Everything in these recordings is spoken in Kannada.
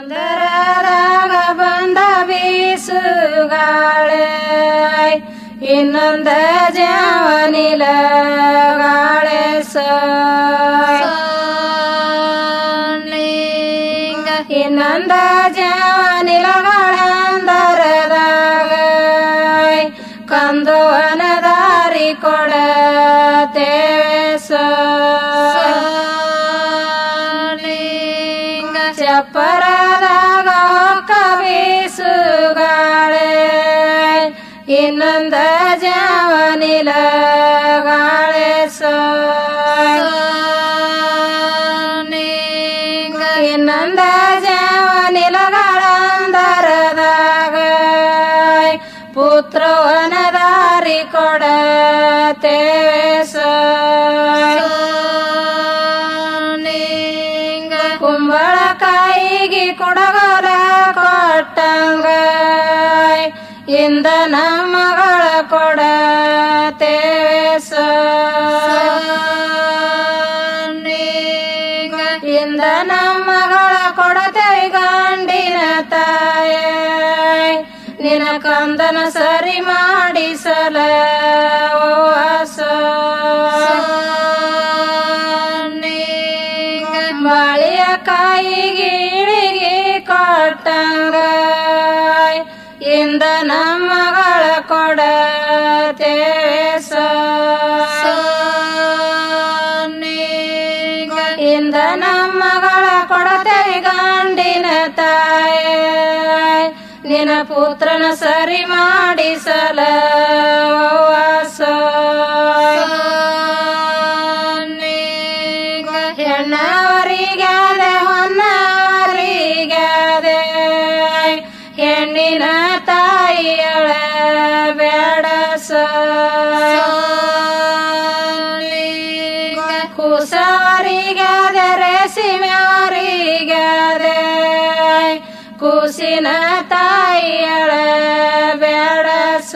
ಒಂದರದಾಗ ಬಂದ ಬೀಸುಗಾಳೆ ಇನ್ನೊಂದ ಜಾವನಿಲ ಗಾಳೆ ಇನ್ನೊಂದ ಜಾವನಿಲಗಳಂದರದಾಗ ಕಂದುವನ ದಾರಿ ಕೊಡತೇವೆ ಚಪ್ಪರದಾಗ ಕವಿಸುಗಾಳೆ ಇನ್ನೊಂದ ಜಾವನಿಲ ಗಾಳೆ ಇನ್ನೊಂದ ಜಾವನಿಲಗಳಂದರದಾಗ ಪುತ್ರವನ ದಾರಿ ಕೊಡತೇವೆ ಕುಂಬಳಕಾಯಿಗೆ ಕುಡಗಲ ಕೊಟ್ಟಂಗ ಇಂದ ಮಗಳ ಕೊಡತೇವೆ ಇಂದ ಮಗಳ ಕೊಡತೇವೆ ಗಂಡಿನ ತಾಯ ನಿನ ಕಂದನ ಸರಿ ಮಾಡಿಸಲ ಬಾಳಿಯ ಕಾಯಿಗೆ ಇಳಿಗೆ ಕೊಟ್ಟಂಗ ಇಂದ ಮಗಳ ಕೊಡತೇವೆ ಇಂದ ಮಗಳ ಕೊಡತೇವೆ ಗಂಡಿನ ತಾಯ ನಿನ ಪುತ್ರನ ಸರಿ ಮಾಡಿಸಲ ಹೆಣ್ಣವರಿಗಾದೆ ಹೊನ್ನವರಿಗಾದೆ ಹೆಣ್ಣಿನ ತಾಯಿಯಳ ಬೇಡಸ ಕುಸವರಿಗಾದೆ ರೇಸಿಮ್ಯಾರಿಗಾದೆ ಕೂಸಿನ ತಾಯಿಯಳ ಬೇಡಸ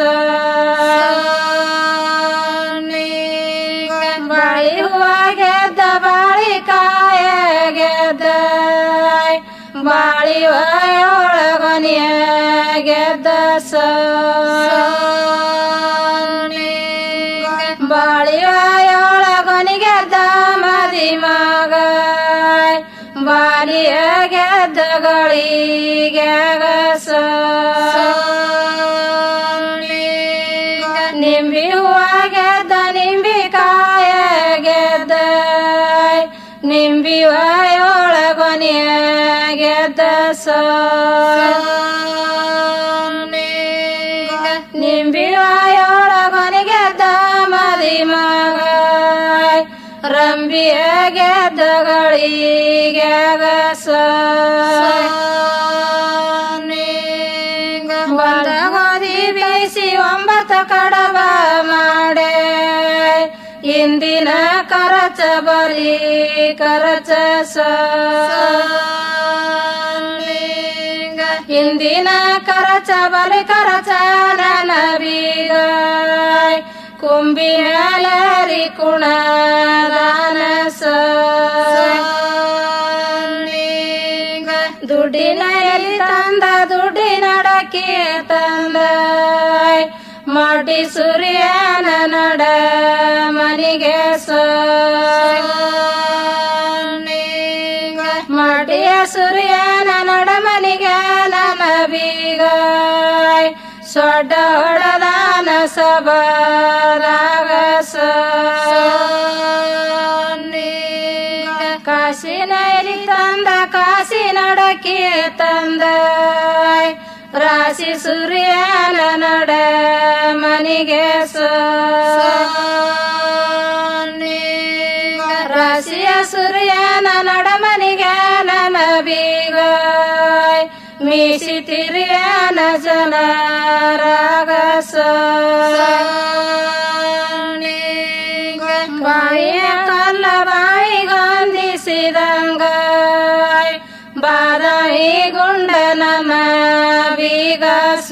ಬಾಳಿ ಹೂವ ಗೆದ್ದ ಬಾಳಿ ಕಾಯ ಗೆದ್ದ ಬಾಳಿ ಒಳಗೊನಿಯ ಗೆದ್ದ ಬಾಳಿ ಒಳಗೊನಿ ಗೆದ್ದ ಮದಿ ಮಗ ಬಾಲಿಯ ಗೆದ್ದಗಳಿಗೆ ನಿಂಬಿ ಹೂವ ಗೆದ್ದ ನಿಂಬಿ ಕಾಯ ಗೆದ್ದ ನಿಂಬಿ ಒಳಗೊನಿಯ ಗೆದ್ದ ನಿಂಬಿ ಒಳಗೊನಿ ಗೆದ್ದ ಮದಿ ಮಗ ರಂಬಿಯ ಗೆದ್ದಗಳಿಗೆ ಒಂದ ಗೋಧಿ ಬೇಯಿಸಿ ಒಂಬತ್ತು ಕಡಬ ಮಾಡೆ ಇಂದಿನ ಕರಚ ಬರಿ ಕರಚ ಇಂದಿನ ಕರಚ ಬಲಿ ಕರಚ ನನ ಬೀಗ ಕುಂಬಿ ಮೇಲರಿ ಕುಣದಾನಸ ದುಡ್ಡಿನ ಎಲಿ ತಂದ ದುಡ್ಡಿನ ಅಡಕೆ ತಂದ ಮಾಡಿ ಸೂರ್ಯನ ನಡ ಮನಿಗೆ ಮಾಡಿಯ ಸೂರ್ಯನ ನಡ ಮನಿಗೆ ನನ್ನ ಬೀಗ ಸೊಡ್ಡ ಹೊಡದಾನ ಸಬರಾಗ ಕಾಸಿನ ಎಲಿ ತಂದ ಕಾಸಿ ನಡಕೆ ತಂದ ರಾಶಿ ಸೂರ್ಯನ ನಡ ಮನಿಗೆ ರಾಶಿಯ ಸೂರ್ಯನ ನಡ ಮನಿಗೆ ನನ್ನ ಬೀಗ ಮೀಸಿ ತಿರಿಯನ ಜನ ರಾಗಸ ಬಾಯಿಯ ಕಲ್ಲ ಬಾಯಿಗೊಂದಿಸಿದಂಗ ಬಾದಾಯಿ ಗುಂಡ ನಮ್ಮ ಬೀಗಸ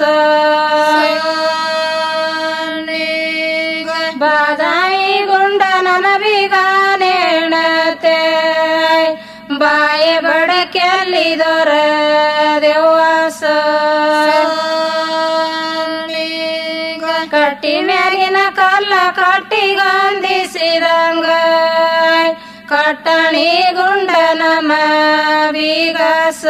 ಬಾದಾಯಿ ಗುಂಡ ನನ್ನ ಬೀಗ ನೇಣತೆ ಬಾಯ ಬಡಕೆ ಗೆಲ್ಲಿದೊರ ದೇವಾಸ ಕಟ್ಟಿ ಮ್ಯಾಗಿನ ಕಲ್ಲ ಕಟ್ಟಿಗಂದಿಸಿದಂಗ ಕಟ್ಟಣಿ ಗುಂಡ ನಮ ಬೀಗಸ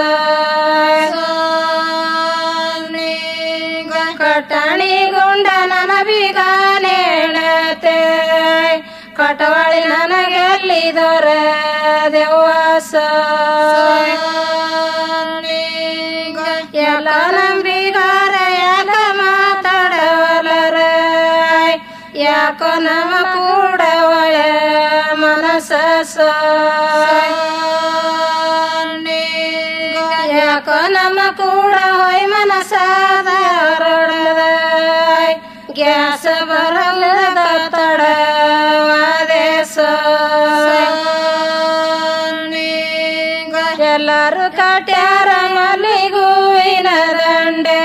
ಕಟ್ಟಣಿ ಗುಂಡ ನನ ಬೀಗ ನೇಣತೆ ಕಟವಾಳಿ ನನಗೆಲ್ಲಿದೊರ ದೇವಾಸ ಎಲ್ಲ ನಂಬಿಗಾರ ಯಾಕ ಮಾತಾಡವಲರ ಯಾಕ ನಮ ಕೂಡ ಒಳ ಮನಸ ಯಾಕ ನಮ ಕೂಡ ಹೊಯ್ ಮನಸಾದ ಹರಡದ ಗ್ಯಾಸ ಬರಲ್ಲದ ತಡವಾದೇಶ ಎಲ್ಲರೂ ಕಟ್ಯಾರ ಮಲ್ಲಿಗೂವಿನ ದಂಡೆ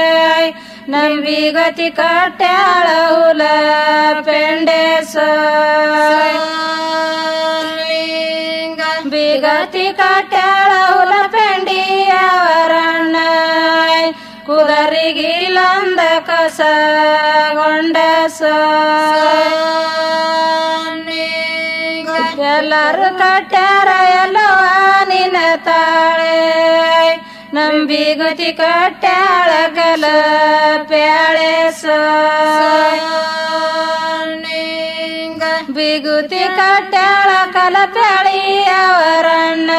ನಂಬಿಗತಿ ಕಟ್ಯಾಳ ಹುಲ ಪೆಂಡೆಸ ಬಿಗತಿ ಕಟ್ಯಾಳ ಹುಲ ಪೆಂಡಿಯವರಣ್ಣ ಕುದರಿಗಿಲ್ಲಂದ ಕಸ ಗೊಂಡಸ ಎಲ್ಲರೂ ಕಟ್ಯಾರ ಎಲ್ಲವ ನಿನ್ನ ತಾಳೆ ನಂಬಿಗತಿ ಕಟ್ಯಾಳ ಕಲ ಪ್ಯಾಳೆ ಬಿಗುತಿ ಕಟ್ಯಾಳ ಕಲ ಪ್ಯಾಳಿ ಅವರಣ್ಣ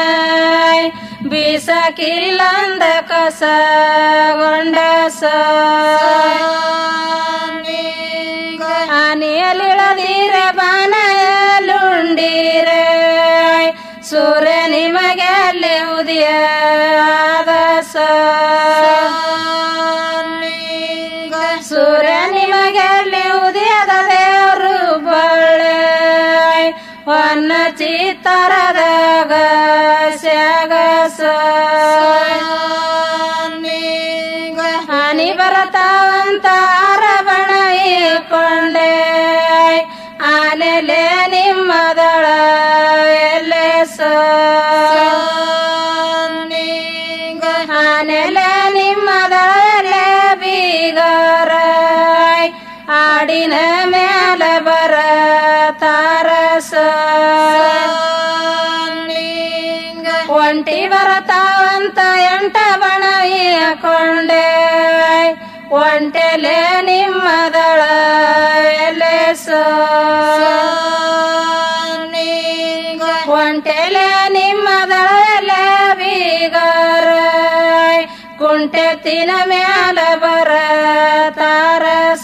ಬೀಸಕಿಲ್ಲಂದ ಕಸ ಗೊಂಡಸ ಆನೆಯಲ್ಲಿಳದಿರ ಬಾನಯಲುಂಡಿರೆ ಸೂರ್ಯ ನಿಮಗೆ ಅಲ್ಲಿ ಉದಯ ಆದಸ ಸೂರ್ಯ ನಿಮಗೆ ಅಲ್ಲಿ ಉದಯದ ದೇವರು ಬಳ್ಳೆ ಹೊನ್ನ ಚಿತ್ತರದಾಗ ಸ್ಯಾಗಸ ಹಾನಿ ಬರತಾವಂತ ಅರಬಣ ಕೊಂಡೆ ಆನೆಲೆ ನಿಮ್ಮದಳ ಎಲ್ಲೆಸ ಆನೆಲೆ ನಿಮ್ಮದಳೆ ಬೀಗರ ಆಡಿನ ಮ್ಯಾಲ ಬರ ತಾರಸ ಒಂಟಿ ಬರತಾವಂತ ಎಂಟ ಬಣ ಕೊಂಡೆ ಒಂಟೆಲೆ ನಿಮ್ಮದಳ ಎಲೆಸ ಒಂಟೆಲೆ ನಿಮ್ಮದಳ ಎಲೆ ಬೀಗರ ಕುಂಟೆತ್ತಿನ ಮ್ಯಾಲ ಬರ ತಾರಸ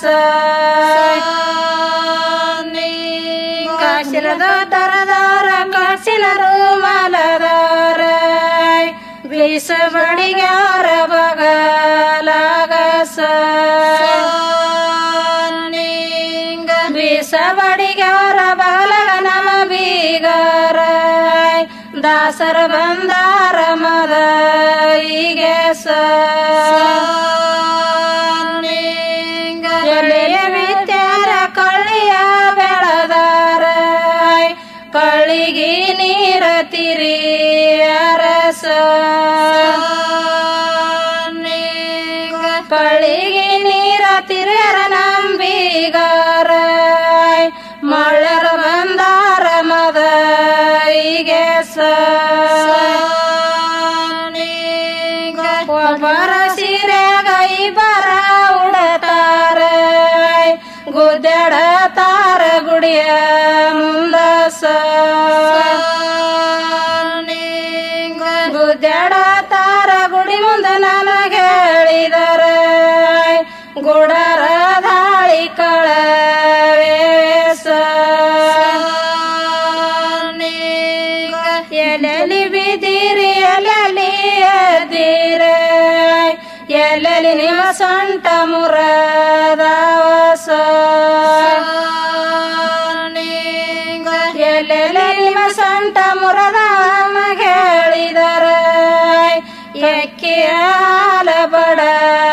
ಕಾಶಿನದ ತರದಾರ ಕಾಶಿನ ರೂಮಲದಾರ ಬೀಸ ಬಡಿಗಾರ ಬಗಲಾಗಸ ಬೀಸ ಬಡಿಗಾರ ಬಗಲಗ ನಮ ಬೀಗರ ದಾಸರ ಬಂದಾರ ಮದ ಈಗೆ ಎಲೆಯ ಬಿತ್ಯಾರ ಕಳ್ಳಿಯ ಬೆಳದಾರ ಕಳ್ಳಿಗಿ ನೀರ ತಿರಿ ಅರಸ ಕಳ್ಳಿಗಿ ನೀರ ತಿರಿಯರ ನಂಬಿಗಾರ ಮಳ್ಳರ ಬಂದಾರ ಮದ ಈಗೆ ಒಬ್ಬರ ಸೀರೆಗ ಇಬ್ಬರ ಉಡತಾರ ಗುದ್ದೆಡ ತಾರ ಗುಡಿಯ ಮುಂದಸ ಗುದ್ದೆಡ ತಾರ ಗುಡಿ ಮುಂದೆ ನನಗೆ ಹೇಳಿದರ ಗುಡರ ದಾಳಿ ಕಳವೇಸ ಎಲ್ಲೆಲ್ಲಿ ಬಿದ್ದೀರಿ ಎಲ್ಲೆಲ್ಲಿ ಎದ್ದೀರೆ ಎಲ್ಲೆಲ್ಲಿ ನಿಮ್ಮ ಸೊಂಟ ಮುರದವಸ ಎಲ್ಲೆಲ್ಲಿ ನಿಮ್ಮ ಸೊಂಟ ಮುರದ ಹೇಳಿದರ ಎಕ್ಕಿಯ ಹಾಲ ಬಡ